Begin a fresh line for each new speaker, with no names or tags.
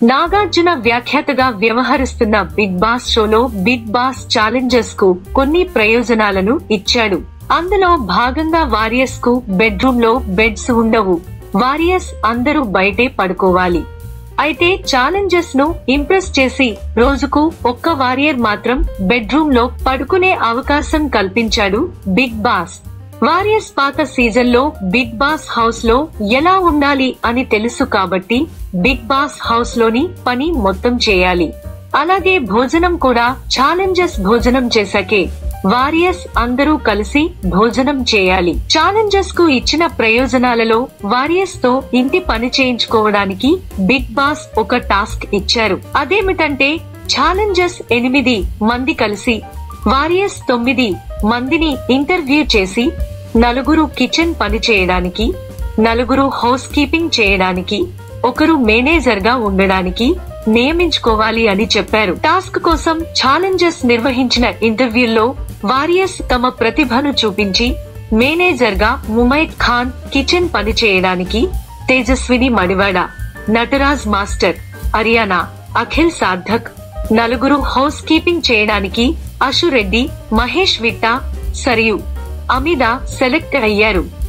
నాగార్జున వ్యాఖ్యాతగా వ్యవహరిస్తున్న Bigg Boss షోలో బిగ్ బాస్ ఛాలెంజర్స్ కు కొన్ని ప్రయోజనాలను ఇచ్చాడు అందులో భాగంగా వారియర్స్ కు బెడ్రూమ్ లో బెడ్స్ ఉండవు వారియర్స్ అందరూ బయటే పడుకోవాలి అయితే ఛాలెంజర్స్ ను ఇంప్రెస్ చేసి రోజుకు ఒక్క వారియర్ మాత్రం బెడ్రూమ్ లో పడుకునే అవకాశం కల్పించాడు బిగ్ బాస్ వారియర్స్ పాత సీజన్ లో బిగ్ బాస్ హౌస్ లో ఎలా ఉండాలి అని తెలుసు కాబట్టి బిగ్ బాస్ హౌస్ లోని పని మొత్తం చేయాలి అలాగే భోజనం కూడా ఛాలెంజర్స్ భోజనం చేశాకే వారియర్స్ అందరూ కలిసి భోజనం చేయాలి ఛాలెంజర్స్ కు ఇచ్చిన ప్రయోజనాలలో వారియర్స్ తో ఇంటి పని చేయించుకోవడానికి బిగ్ బాస్ ఒక టాస్క్ ఇచ్చారు అదేమిటంటే ఛాలెంజర్స్ ఎనిమిది మంది కలిసి వారియర్స్ తొమ్మిది మందిని ఇంటర్వ్యూ చేసి నలుగురు కిచెన్ పని చేయడానికి నలుగురు హౌస్ కీపింగ్ చేయడానికి ఒకరు మేనేజర్ గా ఉండడానికి నియమించుకోవాలి అని చెప్పారు టాస్క్ కోసం ఛాలెంజర్స్ నిర్వహించిన ఇంటర్వ్యూల్లో వారియర్స్ తమ ప్రతిభను చూపించి మేనేజర్ గా ముమైద్ ఖాన్ కిచెన్ పని చేయడానికి తేజస్విని మడివాడ నటరాజ్ మాస్టర్ అరియానా అఖిల్ సార్థక్ నలుగురు హౌస్ కీపింగ్ చేయడానికి అషురెడ్డి మహేష్ విట్టా సరియు అమిద సెలెక్ట్ అయ్యారు